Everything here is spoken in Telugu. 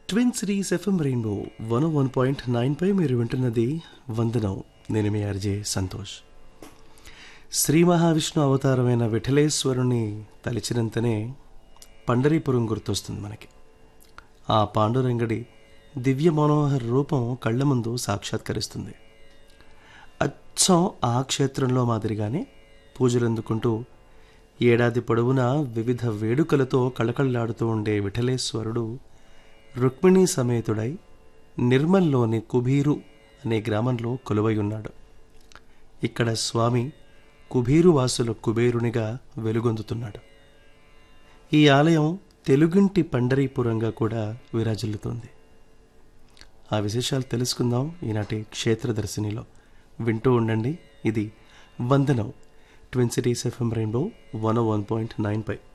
twin cities FM rainbow one one point nine పై మీరు వింటున్నది వందనం నేను మీ ఆర్జే సంతోష్ శ్రీ మహావిష్ణు అవతారమైన విఠలేశ్వరుని తలిచినంతనే పండరీపురం గుర్తొస్తుంది మనకి ఆ పాండురంగడి దివ్య మనోహర రూపం కళ్ళ ముందు సాక్షాత్కరిస్తుంది అచ్చం ఆ క్షేత్రంలో మాదిరిగానే పూజలు అందుకుంటూ ఏడాది పొడవునా వివిధ వేడుకలతో కళకళలాడుతూ ఉండే విఠలేశ్వరుడు రుక్మిణీ సమేతుడై నిర్మల్లోని కుబీరు అనే గ్రామంలో కొలువై ఉన్నాడు ఇక్కడ స్వామి కుబీరు వాసుల కుబేరునిగా వెలుగొందుతున్నాడు ఈ ఆలయం తెలుగింటి పండరీపురంగా కూడా విరాజిల్లుతోంది ఆ విశేషాలు తెలుసుకుందాం ఈనాటి క్షేత్రదర్శినిలో వింటూ ఉండండి ఇది వందనం twin cities FM rainbow one one point nine పై